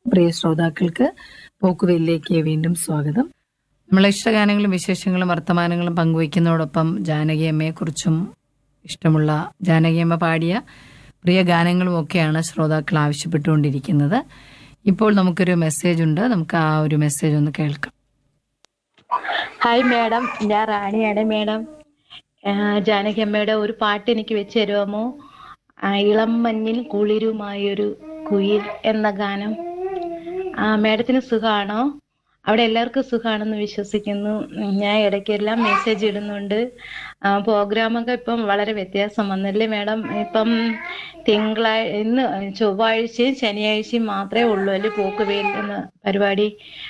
പ്രിയ ശ്രോതാക്കൾക്ക് പോക്കുവെല്ലിലേക്ക് വീണ്ടും സ്വാഗതം നമ്മൾ ഇഷ്ടഗാനങ്ങളും വിശേഷങ്ങളും വർത്തമാനങ്ങളും പങ്കുവയ്ക്കുന്നതോടൊപ്പം ജാനകി അമ്മയെക്കുറിച്ചും ഇഷ്ടമുള്ള ജാനകി അമ്മ പാടിയ പ്രിയ ഗാനങ്ങളും ഒക്കെയാണ് ശ്രോതാക്കൾ ആവശ്യപ്പെട്ടുകൊണ്ടിരിക്കുന്നത് ഇപ്പോൾ നമുക്കൊരു മെസ്സേജ് ഉണ്ട് നമുക്ക് ആ ഒരു മെസ്സേജ് ഒന്ന് കേൾക്കാം ഹായ് മാഡം ഞാൻ റാണിയാണ് മാഡം ജാനകി അമ്മയുടെ ഒരു പാട്ട് എനിക്ക് വെച്ച് തരുമോ ആ, ഇളം മഞ്ഞിൽ കുളിരുമായൊരു കുയിൽ എന്ന ഗാനം ആ മാഡത്തിന് സുഖമാണോ അവിടെ എല്ലാവർക്കും സുഖമാണെന്ന് വിശ്വസിക്കുന്നു ഉം, ഞാൻ ഇടയ്ക്കെല്ലാം മെസ്സേജ് ഇടുന്നുണ്ട് ആ, പ്രോഗ്രാമൊക്കെ ഇപ്പം വളരെ വ്യത്യാസം വന്നല്ലേ മാഡം ഇപ്പം തിങ്കളാഴ്ച ഇന്ന് ചൊവ്വാഴ്ചയും ശനിയാഴ്ചയും മാത്രമേ ഉള്ളൂ അല്ലേ പോക്കുവേൽ എന്ന പരിപാടി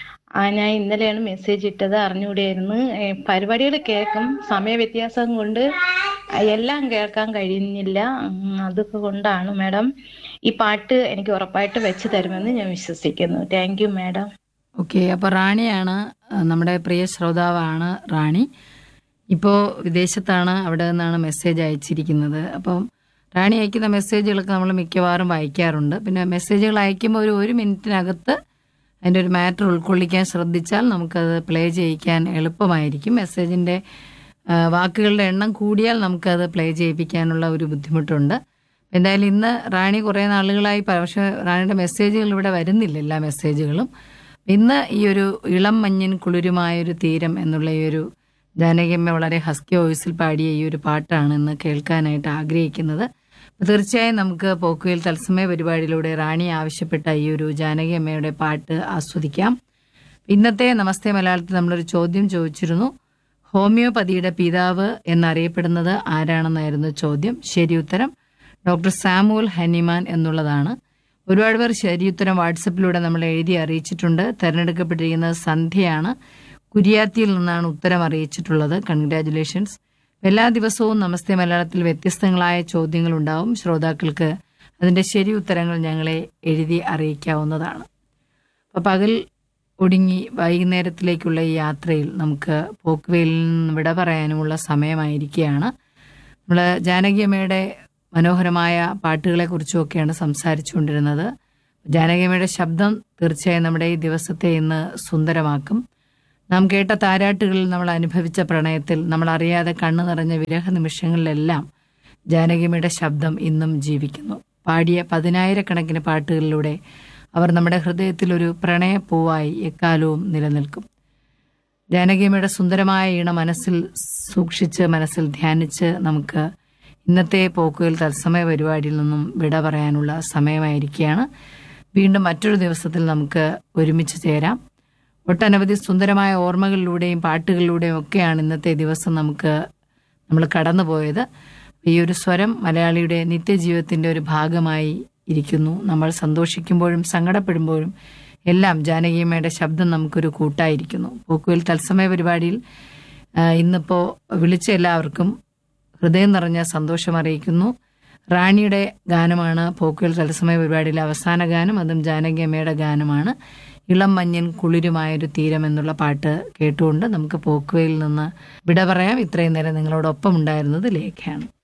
ആ ഞാൻ ഇന്നലെയാണ് മെസ്സേജ് ഇട്ടത് അറിഞ്ഞുകൂടിയായിരുന്നു പരിപാടികൾ കേൾക്കും സമയ വ്യത്യാസം കൊണ്ട് എല്ലാം കേൾക്കാൻ കഴിയുന്നില്ല ഉം, അതൊക്കെ കൊണ്ടാണ് മാഡം ഈ പാട്ട് എനിക്ക് ഉറപ്പായിട്ട് വെച്ച് തരുമെന്ന് ഞാൻ വിശ്വസിക്കുന്നു താങ്ക് യു മാഡം ഓക്കെ അപ്പോൾ റാണിയാണ് ആ, നമ്മുടെ പ്രിയ ശ്രോതാവാണ് റാണി ഇപ്പോൾ വിദേശത്താണ് അവിടെ നിന്നാണ് മെസ്സേജ് അയച്ചിരിക്കുന്നത് അപ്പം റാണി അയക്കുന്ന മെസ്സേജുകളൊക്കെ നമ്മൾ മിക്കവാറും വായിക്കാറുണ്ട് പിന്നെ മെസ്സേജുകൾ അയക്കുമ്പോൾ ഒരു ഒരു മിനിറ്റിനകത്ത് അതിൻ്റെ ഒരു മാറ്റർ ഉൾക്കൊള്ളിക്കാൻ ശ്രദ്ധിച്ചാൽ നമുക്കത് പ്ലേ ചെയ്യിക്കാൻ എളുപ്പമായിരിക്കും മെസ്സേജിൻ്റെ ആ, വാക്കുകളുടെ എണ്ണം കൂടിയാൽ നമുക്കത് പ്ലേ ചെയ്യിപ്പിക്കാനുള്ള ഒരു ബുദ്ധിമുട്ടുണ്ട് എന്തായാലും ഇന്ന് റാണി കുറേ നാളുകളായി പ- പക്ഷേ റാണിയുടെ മെസ്സേജുകൾ ഇവിടെ വരുന്നില്ല എല്ലാ മെസ്സേജുകളും ഇന്ന് ഈ ഒരു ഇളം മഞ്ഞിൻ കുളിരുമായൊരു തീരം എന്നുള്ള ഈ ഒരു ജാനകിയമ്മ വളരെ ഹസ്കി വോയിസിൽ പാടിയ ഈ ഒരു പാട്ടാണ് ഇന്ന് കേൾക്കാനായിട്ട് ആഗ്രഹിക്കുന്നത് അപ്പോൾ തീർച്ചയായും നമുക്ക് പോക്കുവയിൽ തത്സമയ പരിപാടിയിലൂടെ റാണി ആവശ്യപ്പെട്ട ഈ ഒരു ജാനകി അമ്മയുടെ പാട്ട് ആസ്വദിക്കാം ഇന്നത്തെ നമസ്തേ മലയാളത്തിൽ നമ്മളൊരു ചോദ്യം ചോദിച്ചിരുന്നു ഹോമിയോപ്പതിയുടെ പിതാവ് എന്നറിയപ്പെടുന്നത് ആരാണെന്നായിരുന്നു ചോദ്യം ശരി ഉത്തരം ഡോക്ടർ സാമുവൽ ഹനിമാൻ എന്നുള്ളതാണ് ഒരുപാട് പേർ ശരി ഉത്തരം വാട്സപ്പിലൂടെ നമ്മൾ എഴുതി അറിയിച്ചിട്ടുണ്ട് തെരഞ്ഞെടുക്കപ്പെട്ടിരിക്കുന്നത് സന്ധ്യയാണ് കുരിയാത്തിയിൽ നിന്നാണ് ഉത്തരം അറിയിച്ചിട്ടുള്ളത് കൺഗ്രാറ്റുലേഷൻസ് എല്ലാ ദിവസവും നമസ്തേ മലയാളത്തിൽ വ്യത്യസ്തങ്ങളായ ചോദ്യങ്ങൾ ഉണ്ടാവും ശ്രോതാക്കൾക്ക് അതിന്റെ ശരി ഉത്തരങ്ങൾ ഞങ്ങളെ എഴുതി അറിയിക്കാവുന്നതാണ് അപ്പോൾ പകൽ ഒടുങ്ങി വൈകുന്നേരത്തിലേക്കുള്ള ഈ യാത്രയിൽ നമുക്ക് പോക്കുവെയിൽ നിന്ന് വിട പറയാനുമുള്ള സമയമായിരിക്കുകയാണ് നമ്മൾ ജാനകിയമ്മയുടെ മനോഹരമായ പാട്ടുകളെ കുറിച്ചുമൊക്കെയാണ് സംസാരിച്ചുകൊണ്ടിരുന്നത് ജാനകിയമ്മയുടെ ശബ്ദം തീർച്ചയായും നമ്മുടെ ഈ ദിവസത്തെ ഇന്ന് സുന്ദരമാക്കും നാം കേട്ട താരാട്ടുകളിൽ നമ്മൾ അനുഭവിച്ച പ്രണയത്തിൽ നമ്മൾ അറിയാതെ കണ്ണു നിറഞ്ഞ വിരഹ നിമിഷങ്ങളിലെല്ലാം ജാനകിയമ്മയുടെ ശബ്ദം ഇന്നും ജീവിക്കുന്നു പാടിയ പതിനായിരക്കണക്കിന് പാട്ടുകളിലൂടെ അവർ നമ്മുടെ ഹൃദയത്തിൽ ഒരു പ്രണയപ്പൂവായി എക്കാലവും നിലനിൽക്കും ജാനകിയമ്മയുടെ സുന്ദരമായ ഈണ മനസ്സിൽ സൂക്ഷിച്ച് മനസ്സിൽ ധ്യാനിച്ച് നമുക്ക് ഇന്നത്തെ പോക്കുകൾ തത്സമയ പരിപാടിയിൽ നിന്നും വിട പറയാനുള്ള സമയമായിരിക്കുകയാണ് വീണ്ടും മറ്റൊരു ദിവസത്തിൽ നമുക്ക് ഒരുമിച്ച് ചേരാം ഒട്ടനവധി സുന്ദരമായ ഓർമ്മകളിലൂടെയും പാട്ടുകളിലൂടെയും ഒക്കെയാണ് ഇന്നത്തെ ദിവസം നമുക്ക് നമ്മൾ കടന്നുപോയത് ഈ ഒരു സ്വരം മലയാളിയുടെ നിത്യജീവിതത്തിന്റെ ഒരു ഭാഗമായി ഇരിക്കുന്നു നമ്മൾ സന്തോഷിക്കുമ്പോഴും സങ്കടപ്പെടുമ്പോഴും എല്ലാം ജാനകിയമ്മയുടെ ശബ്ദം നമുക്കൊരു കൂട്ടായിരിക്കുന്നു പോക്കുവിൽ തത്സമയ പരിപാടിയിൽ ആ, ഇന്നിപ്പോ വിളിച്ച എല്ലാവർക്കും ഹൃദയം നിറഞ്ഞ സന്തോഷം അറിയിക്കുന്നു റാണിയുടെ ഗാനമാണ് പോക്കുവിൽ തത്സമയ പരിപാടിയിലെ അവസാന ഗാനം അതും ജാനകിയമ്മയുടെ ഗാനമാണ് ഇളം മഞ്ഞൻ കുളിരുമായൊരു തീരം എന്നുള്ള പാട്ട് കേട്ടുകൊണ്ട് നമുക്ക് പോക്കുവയിൽ നിന്ന് വിട പറയാം ഇത്രയും നേരം നിങ്ങളോടൊപ്പം ഉണ്ടായിരുന്നത് ലേഖയാണ്